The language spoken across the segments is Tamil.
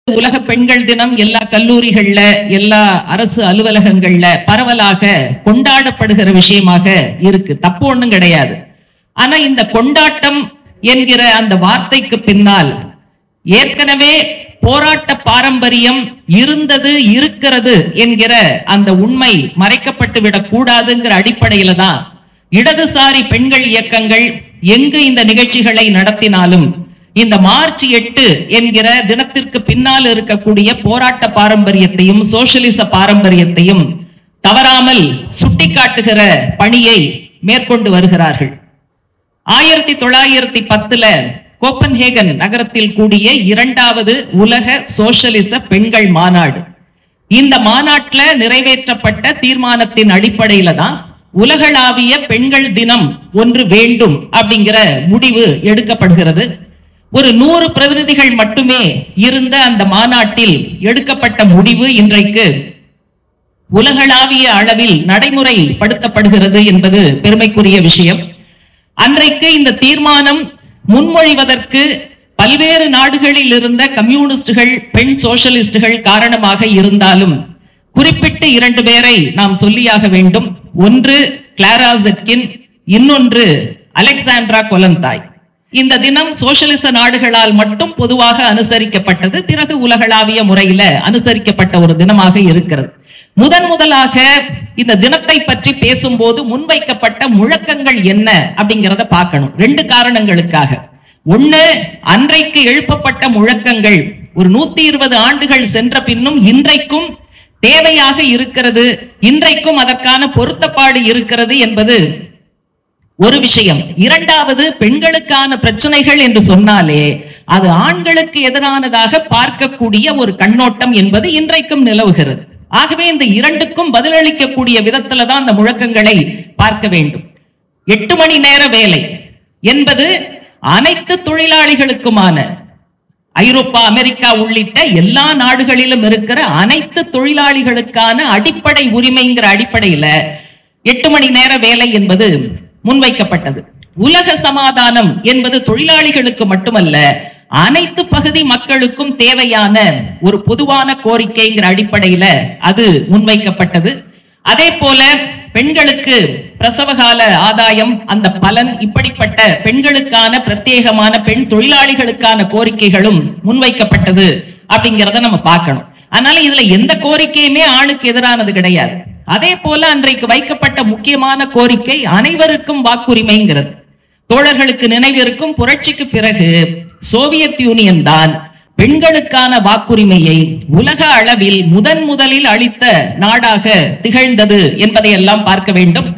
உலக பெண்கள் தினம் எல்லா கல்லூரிகள்ல எல்லா அரசு அலுவலகங்கள்ல பரவலாக கொண்டாடப்படுகிற விஷயமாக இருக்கு தப்பு ஒண்ணும் கிடையாது ஆனா இந்த கொண்டாட்டம் என்கிற அந்த வார்த்தைக்கு பின்னால் ஏற்கனவே போராட்ட பாரம்பரியம் இருந்தது இருக்கிறது என்கிற அந்த உண்மை மறைக்கப்பட்டு விடக் கூடாதுங்கிற அடிப்படையில தான் இடதுசாரி பெண்கள் இயக்கங்கள் எங்கு இந்த நிகழ்ச்சிகளை நடத்தினாலும் இந்த மார்ச் எட்டு என்கிற தினத்திற்கு பின்னால் இருக்கக்கூடிய போராட்ட பாரம்பரியத்தையும் சோசியலிச பாரம்பரியத்தையும் தவறாமல் சுட்டிக்காட்டுகிற பணியை மேற்கொண்டு வருகிறார்கள் ஆயிரத்தி தொள்ளாயிரத்தி பத்துல கோப்பன்ஹேகன் நகரத்தில் கூடிய இரண்டாவது உலக சோஷலிச பெண்கள் மாநாடு இந்த மாநாட்டுல நிறைவேற்றப்பட்ட தீர்மானத்தின் அடிப்படையில தான் உலகளாவிய பெண்கள் தினம் ஒன்று வேண்டும் அப்படிங்கிற முடிவு எடுக்கப்படுகிறது ஒரு நூறு பிரதிநிதிகள் மட்டுமே இருந்த அந்த மாநாட்டில் எடுக்கப்பட்ட முடிவு இன்றைக்கு உலகளாவிய அளவில் நடைமுறைப்படுத்தப்படுகிறது என்பது பெருமைக்குரிய விஷயம் அன்றைக்கு இந்த தீர்மானம் முன்மொழிவதற்கு பல்வேறு நாடுகளில் இருந்த கம்யூனிஸ்டுகள் பெண் சோஷலிஸ்டுகள் காரணமாக இருந்தாலும் குறிப்பிட்டு இரண்டு பேரை நாம் சொல்லியாக வேண்டும் ஒன்று கிளாரா ஜெட்கின் இன்னொன்று அலெக்சாண்ட்ரா கொலந்தாய் இந்த தினம் சோஷலிச நாடுகளால் மட்டும் பொதுவாக அனுசரிக்கப்பட்டது பிறகு உலகளாவிய முறையில அனுசரிக்கப்பட்ட ஒரு தினமாக இருக்கிறது முதன் முதலாக இந்த தினத்தை பற்றி பேசும்போது முன்வைக்கப்பட்ட முழக்கங்கள் என்ன அப்படிங்கிறத பார்க்கணும் ரெண்டு காரணங்களுக்காக ஒண்ணு அன்றைக்கு எழுப்பப்பட்ட முழக்கங்கள் ஒரு நூத்தி இருபது ஆண்டுகள் சென்ற பின்னும் இன்றைக்கும் தேவையாக இருக்கிறது இன்றைக்கும் அதற்கான பொருத்தப்பாடு இருக்கிறது என்பது ஒரு விஷயம் இரண்டாவது பெண்களுக்கான பிரச்சனைகள் என்று சொன்னாலே அது ஆண்களுக்கு எதிரானதாக பார்க்கக்கூடிய ஒரு கண்ணோட்டம் என்பது இன்றைக்கும் நிலவுகிறது ஆகவே இந்த இரண்டுக்கும் பதிலளிக்கக்கூடிய விதத்துல தான் அந்த முழக்கங்களை பார்க்க வேண்டும் எட்டு மணி நேர வேலை என்பது அனைத்து தொழிலாளிகளுக்குமான ஐரோப்பா அமெரிக்கா உள்ளிட்ட எல்லா நாடுகளிலும் இருக்கிற அனைத்து தொழிலாளிகளுக்கான அடிப்படை உரிமைங்கிற அடிப்படையில எட்டு மணி நேர வேலை என்பது முன்வைக்கப்பட்டது உலக சமாதானம் என்பது தொழிலாளிகளுக்கு மட்டுமல்ல அனைத்து பகுதி மக்களுக்கும் தேவையான ஒரு பொதுவான கோரிக்கைங்கிற அடிப்படையில அது முன்வைக்கப்பட்டது அதே போல பெண்களுக்கு பிரசவகால ஆதாயம் அந்த பலன் இப்படிப்பட்ட பெண்களுக்கான பிரத்யேகமான பெண் தொழிலாளிகளுக்கான கோரிக்கைகளும் முன்வைக்கப்பட்டது அப்படிங்கிறத நம்ம பார்க்கணும் அதனால இதுல எந்த கோரிக்கையுமே ஆணுக்கு எதிரானது கிடையாது அதே போல அன்றைக்கு வைக்கப்பட்ட முக்கியமான கோரிக்கை அனைவருக்கும் வாக்குரிமைங்கிறது தோழர்களுக்கு நினைவிருக்கும் புரட்சிக்கு பிறகு சோவியத் யூனியன் தான் பெண்களுக்கான வாக்குரிமையை உலக அளவில் முதன் முதலில் அளித்த நாடாக திகழ்ந்தது என்பதை எல்லாம் பார்க்க வேண்டும்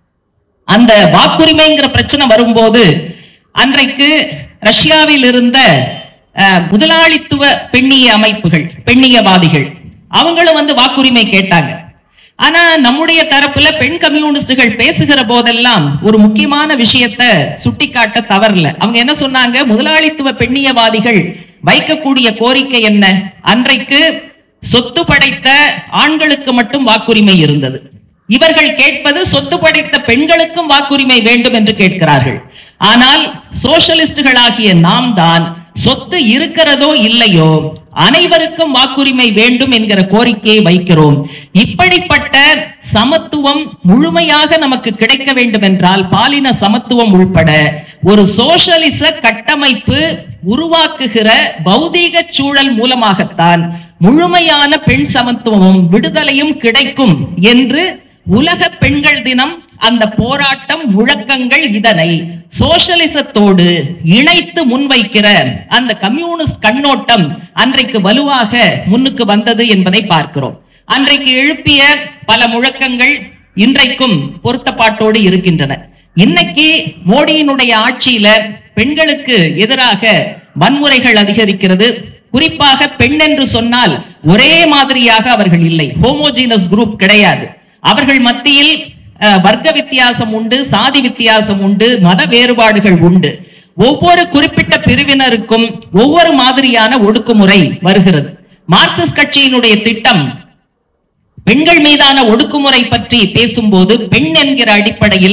அந்த வாக்குரிமைங்கிற பிரச்சனை வரும்போது அன்றைக்கு ரஷ்யாவில் இருந்த அஹ், முதலாளித்துவ பெண்ணிய அமைப்புகள் பெண்ணியவாதிகள் அவங்களும் வந்து வாக்குரிமை கேட்டாங்க ஆனா நம்முடைய தரப்புல பெண் கம்யூனிஸ்டுகள் பேசுகிற போதெல்லாம் ஒரு முக்கியமான விஷயத்தை சுட்டிக்காட்ட தவறல அவங்க என்ன சொன்னாங்க முதலாளித்துவ பெண்ணியவாதிகள் வைக்கக்கூடிய கோரிக்கை என்ன அன்றைக்கு சொத்து படைத்த ஆண்களுக்கு மட்டும் வாக்குரிமை இருந்தது இவர்கள் கேட்பது சொத்து படைத்த பெண்களுக்கும் வாக்குரிமை வேண்டும் என்று கேட்கிறார்கள் ஆனால் சோஷலிஸ்டுகளாகிய நாம் தான் சொத்து இருக்கிறதோ இல்லையோ அனைவருக்கும் வாக்குரிமை வேண்டும் என்கிற கோரிக்கையை வைக்கிறோம் இப்படிப்பட்ட சமத்துவம் முழுமையாக நமக்கு கிடைக்க வேண்டும் என்றால் பாலின சமத்துவம் உள்பட ஒரு சோஷலிச கட்டமைப்பு உருவாக்குகிற பௌதீக சூழல் மூலமாகத்தான் முழுமையான பெண் சமத்துவமும் விடுதலையும் கிடைக்கும் என்று உலக பெண்கள் தினம் அந்த போராட்டம் முழக்கங்கள் இதனை சோஷலிசத்தோடு இணைத்து முன்வைக்கிற அந்த கம்யூனிஸ்ட் கண்ணோட்டம் அன்றைக்கு வலுவாக முன்னுக்கு வந்தது என்பதை பார்க்கிறோம் அன்றைக்கு எழுப்பிய பல முழக்கங்கள் இன்றைக்கும் பொருத்தப்பாட்டோடு இருக்கின்றன இன்னைக்கு மோடியினுடைய ஆட்சியில பெண்களுக்கு எதிராக வன்முறைகள் அதிகரிக்கிறது குறிப்பாக பெண் என்று சொன்னால் ஒரே மாதிரியாக அவர்கள் இல்லை ஹோமோஜீனஸ் குரூப் கிடையாது அவர்கள் மத்தியில் அஹ், வர்க்க வித்தியாசம் உண்டு சாதி வித்தியாசம் உண்டு மத வேறுபாடுகள் உண்டு ஒவ்வொரு குறிப்பிட்ட பிரிவினருக்கும் ஒவ்வொரு மாதிரியான ஒடுக்குமுறை வருகிறது மார்க்சிஸ்ட் கட்சியினுடைய திட்டம் பெண்கள் மீதான ஒடுக்குமுறை பற்றி பேசும்போது பெண் என்கிற அடிப்படையில்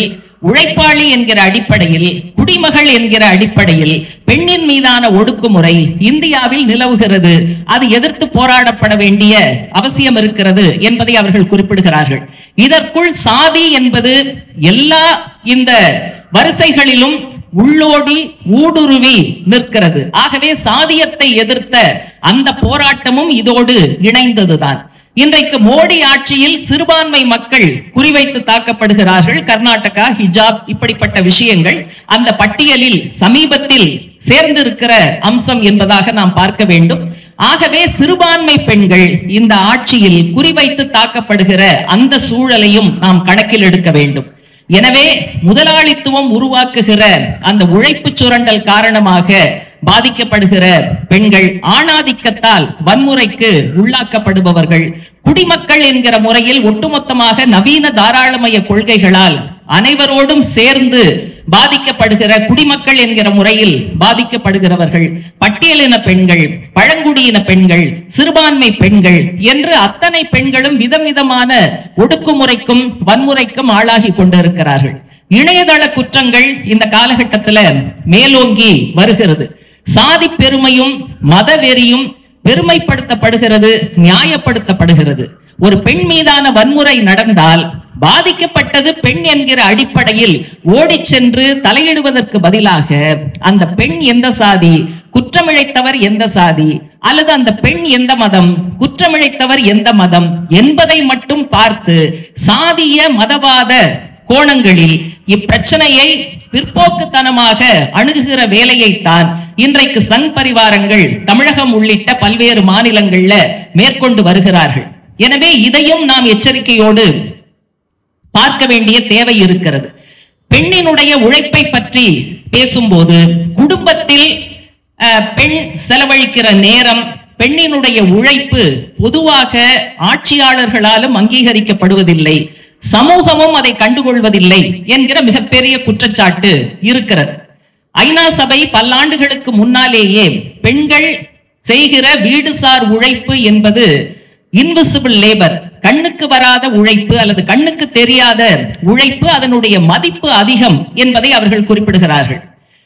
உழைப்பாளி என்கிற அடிப்படையில் குடிமகள் என்கிற அடிப்படையில் பெண்ணின் மீதான ஒடுக்குமுறை இந்தியாவில் நிலவுகிறது அது எதிர்த்து போராடப்பட வேண்டிய அவசியம் இருக்கிறது என்பதை அவர்கள் குறிப்பிடுகிறார்கள் இதற்குள் சாதி என்பது எல்லா இந்த வரிசைகளிலும் உள்ளோடி ஊடுருவி நிற்கிறது ஆகவே சாதியத்தை எதிர்த்த அந்த போராட்டமும் இதோடு இணைந்ததுதான் இன்றைக்கு மோடி ஆட்சியில் சிறுபான்மை மக்கள் குறிவைத்து தாக்கப்படுகிறார்கள் கர்நாடகா ஹிஜாப் இப்படிப்பட்ட விஷயங்கள் அந்த பட்டியலில் சமீபத்தில் சேர்ந்திருக்கிற அம்சம் என்பதாக நாம் பார்க்க வேண்டும் ஆகவே சிறுபான்மை பெண்கள் இந்த ஆட்சியில் குறிவைத்து தாக்கப்படுகிற அந்த சூழலையும் நாம் கணக்கில் எடுக்க வேண்டும் எனவே முதலாளித்துவம் உருவாக்குகிற அந்த உழைப்பு சுரண்டல் காரணமாக பாதிக்கப்படுகிற பெண்கள் ஆணாதிக்கத்தால் வன்முறைக்கு உள்ளாக்கப்படுபவர்கள் குடிமக்கள் என்கிற முறையில் ஒட்டுமொத்தமாக நவீன தாராளமய கொள்கைகளால் அனைவரோடும் சேர்ந்து பாதிக்கப்படுகிற குடிமக்கள் என்கிற முறையில் பாதிக்கப்படுகிறவர்கள் பட்டியலின பெண்கள் பழங்குடியின பெண்கள் சிறுபான்மை பெண்கள் என்று அத்தனை பெண்களும் விதம் விதமான ஒடுக்குமுறைக்கும் வன்முறைக்கும் ஆளாகி கொண்டிருக்கிறார்கள் இணையதள குற்றங்கள் இந்த காலகட்டத்துல மேலோங்கி வருகிறது சாதி பெருமையும் மதவெறியும் பெருமைப்படுத்தப்படுகிறது நியாயப்படுத்தப்படுகிறது ஒரு பெண் மீதான வன்முறை நடந்தால் பாதிக்கப்பட்டது பெண் என்கிற அடிப்படையில் ஓடிச் சென்று தலையிடுவதற்கு பதிலாக அந்த பெண் எந்த சாதி குற்றமிழைத்தவர் எந்த சாதி அல்லது அந்த பெண் எந்த மதம் குற்றமிழைத்தவர் எந்த மதம் என்பதை மட்டும் பார்த்து சாதிய மதவாத கோணங்களில் இப்பிரச்சனையை பிற்போக்குத்தனமாக அணுகுகிற வேலையைத்தான் இன்றைக்கு சங் பரிவாரங்கள் தமிழகம் உள்ளிட்ட பல்வேறு மாநிலங்கள்ல மேற்கொண்டு வருகிறார்கள் எனவே இதையும் நாம் எச்சரிக்கையோடு பார்க்க வேண்டிய தேவை இருக்கிறது பெண்ணினுடைய உழைப்பை பற்றி பேசும்போது குடும்பத்தில் அஹ், பெண் செலவழிக்கிற நேரம் பெண்ணினுடைய உழைப்பு பொதுவாக ஆட்சியாளர்களாலும் அங்கீகரிக்கப்படுவதில்லை சமூகமும் அதை கண்டுகொள்வதில்லை என்கிற மிகப்பெரிய குற்றச்சாட்டு இருக்கிறது ஐநா சபை பல்லாண்டுகளுக்கு முன்னாலேயே பெண்கள் செய்கிற வீடுசார் உழைப்பு என்பது இன்விசிபிள் லேபர் கண்ணுக்கு வராத உழைப்பு அல்லது கண்ணுக்கு தெரியாத உழைப்பு அதனுடைய மதிப்பு அதிகம் என்பதை அவர்கள் குறிப்பிடுகிறார்கள்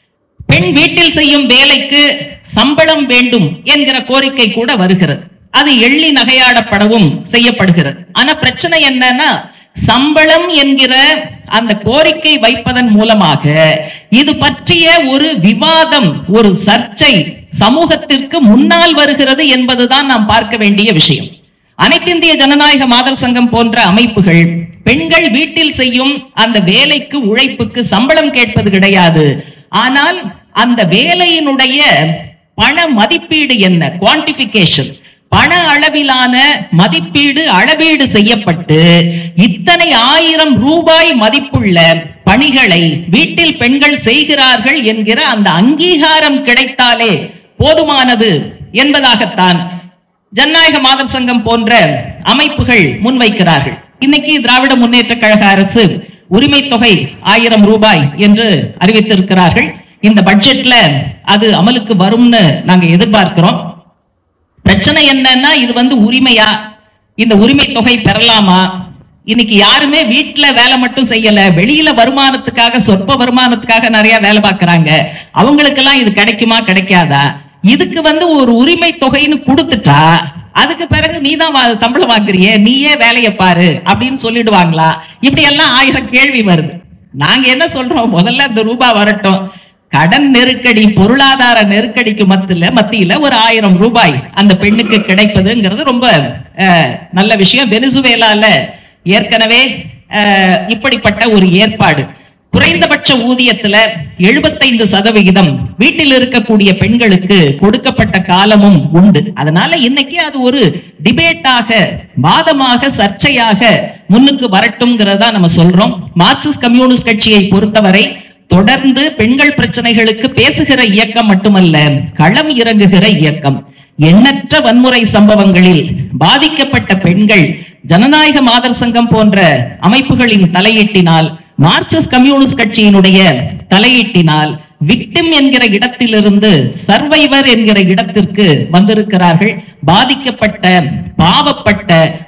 பெண் வீட்டில் செய்யும் வேலைக்கு சம்பளம் வேண்டும் என்கிற கோரிக்கை கூட வருகிறது அது எள்ளி நகையாடப்படவும் செய்யப்படுகிறது ஆனா பிரச்சனை என்னன்னா சம்பளம் என்கிற அந்த கோரிக்கை வைப்பதன் மூலமாக இது பற்றிய ஒரு விவாதம் ஒரு சர்ச்சை சமூகத்திற்கு முன்னால் வருகிறது என்பதுதான் நாம் பார்க்க வேண்டிய விஷயம் அனைத்திந்திய ஜனநாயக மாதர் சங்கம் போன்ற அமைப்புகள் பெண்கள் வீட்டில் செய்யும் அந்த வேலைக்கு உழைப்புக்கு சம்பளம் கேட்பது கிடையாது ஆனால் அந்த வேலையினுடைய பண மதிப்பீடு என்ன குவான்டிபிகேஷன் பண அளவிலான மதிப்பீடு அளவீடு செய்யப்பட்டு இத்தனை ஆயிரம் ரூபாய் மதிப்புள்ள பணிகளை வீட்டில் பெண்கள் செய்கிறார்கள் என்கிற அந்த அங்கீகாரம் கிடைத்தாலே போதுமானது என்பதாகத்தான் ஜனநாயக மாதர் சங்கம் போன்ற அமைப்புகள் முன்வைக்கிறார்கள் இன்னைக்கு திராவிட முன்னேற்ற கழக அரசு உரிமை தொகை ஆயிரம் ரூபாய் என்று அறிவித்திருக்கிறார்கள் இந்த பட்ஜெட்ல அது அமலுக்கு வரும்னு நாங்க எதிர்பார்க்கிறோம் பிரச்சனை என்னன்னா இது வந்து உரிமையா இந்த உரிமை தொகை பெறலாமா இன்னைக்கு யாருமே வீட்ல வேலை மட்டும் செய்யல வெளியில வருமானத்துக்காக சொற்ப வருமானத்துக்காக நிறைய வேலை பார்க்கறாங்க அவங்களுக்கெல்லாம் இது கிடைக்குமா கிடைக்காதா இதுக்கு வந்து ஒரு உரிமை தொகைன்னு கொடுத்துட்டா அதுக்கு பிறகு நீ தான் சம்பளம் வாங்குறியே நீயே வேலையை பாரு அப்படின்னு சொல்லிடுவாங்களா இப்படி எல்லாம் ஆயிரம் கேள்வி வருது நாங்க என்ன சொல்றோம் முதல்ல இந்த ரூபா வரட்டும் கடன் நெருக்கடி பொருளாதார நெருக்கடிக்கு மத்தியில மத்தியில ஒரு ஆயிரம் ரூபாய் அந்த பெண்ணுக்கு கிடைப்பதுங்கிறது ரொம்ப அஹ், நல்ல விஷயம் வெனிசுவேலால ஏற்கனவே அஹ், இப்படிப்பட்ட ஒரு ஏற்பாடு குறைந்தபட்ச ஊதியத்துல எழுபத்தைந்து சதவிகிதம் வீட்டில் இருக்கக்கூடிய பெண்களுக்கு கொடுக்கப்பட்ட காலமும் உண்டு அதனால இன்னைக்கு அது ஒரு டிபேட்டாக வாதமாக சர்ச்சையாக முன்னுக்கு வரட்டும்ங்கிறதா நம்ம சொல்றோம் மார்க்சிஸ்ட் கம்யூனிஸ்ட் கட்சியை பொறுத்தவரை தொடர்ந்து பெண்கள் பிரச்சனைகளுக்கு பேசுகிற இயக்கம் மட்டுமல்ல களம் இறங்குகிற இயக்கம் எண்ணற்ற வன்முறை சம்பவங்களில் பாதிக்கப்பட்ட பெண்கள் ஜனநாயக மாதர் சங்கம் போன்ற அமைப்புகளின் தலையீட்டினால் மார்க்சிஸ்ட் கம்யூனிஸ்ட் கட்சியினுடைய தலையீட்டினால் விக்டிம் என்கிற இடத்திலிருந்து சர்வைவர் என்கிற இடத்திற்கு வந்திருக்கிறார்கள் பாதிக்கப்பட்ட பாவப்பட்ட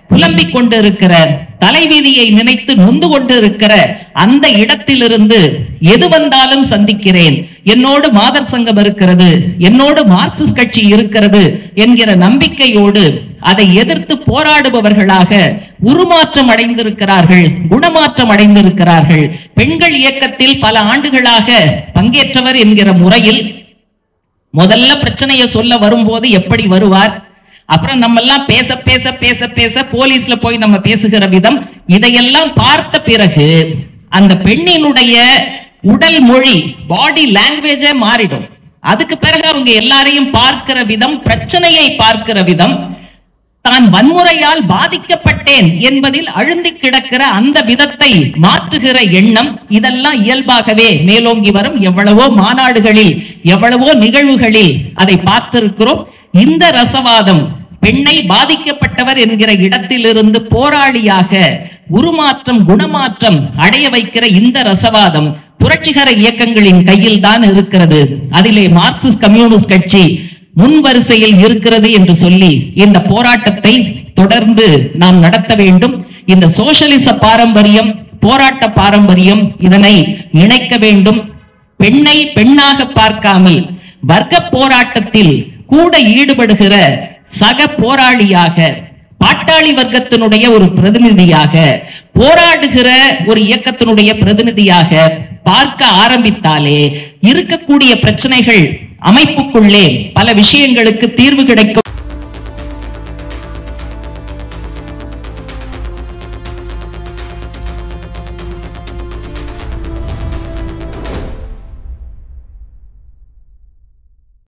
புலம்பிக் கொண்டிருக்கிற தலைவிதியை நினைத்து நொந்து கொண்டிருக்கிற அந்த இடத்திலிருந்து எது வந்தாலும் சந்திக்கிறேன் என்னோடு மாதர் சங்கம் இருக்கிறது என்னோடு மார்க்சிஸ்ட் கட்சி இருக்கிறது என்கிற நம்பிக்கையோடு அதை எதிர்த்து போராடுபவர்களாக உருமாற்றம் அடைந்திருக்கிறார்கள் குணமாற்றம் அடைந்திருக்கிறார்கள் பெண்கள் இயக்கத்தில் பல ஆண்டுகளாக பங்கேற்றவர் என்கிற முறையில் முதல்ல பிரச்சனையை சொல்ல வரும்போது எப்படி வருவார் அப்புறம் நம்ம எல்லாம் பேச பேச பேச பேச போலீஸ்ல போய் நம்ம பேசுகிற விதம் இதையெல்லாம் பார்த்த பிறகு அந்த பெண்ணினுடைய உடல் மொழி பாடி லாங்குவேஜே மாறிடும் அதுக்கு பிறகு அவங்க எல்லாரையும் பார்க்கிற விதம் பிரச்சனையை பார்க்கிற விதம் தான் வன்முறையால் பாதிக்கப்பட்டேன் என்பதில் அழுந்தி கிடக்கிற அந்த விதத்தை மாற்றுகிற எண்ணம் இதெல்லாம் இயல்பாகவே மேலோங்கி வரும் எவ்வளவோ மாநாடுகளில் எவ்வளவோ நிகழ்வுகளில் அதை பார்த்திருக்கிறோம் இந்த ரசவாதம் பெண்ணை பாதிக்கப்பட்டவர் என்கிற இடத்திலிருந்து போராளியாக உருமாற்றம் குணமாற்றம் அடைய வைக்கிற இந்த ரசவாதம் புரட்சிகர இயக்கங்களின் கையில் தான் இருக்கிறது அதிலே மார்க்சிஸ்ட் கம்யூனிஸ்ட் கட்சி முன் வரிசையில் இருக்கிறது என்று சொல்லி இந்த போராட்டத்தை தொடர்ந்து நாம் நடத்த வேண்டும் இந்த சோஷலிச பாரம்பரியம் போராட்ட பாரம்பரியம் இதனை இணைக்க வேண்டும் பெண்ணை பெண்ணாக பார்க்காமல் வர்க்க போராட்டத்தில் கூட ஈடுபடுகிற சக போராளியாக பாட்டாளி வர்க்கத்தினுடைய ஒரு பிரதிநிதியாக போராடுகிற ஒரு இயக்கத்தினுடைய பிரதிநிதியாக பார்க்க ஆரம்பித்தாலே இருக்கக்கூடிய பிரச்சனைகள் அமைப்புக்குள்ளே பல விஷயங்களுக்கு தீர்வு கிடைக்கும்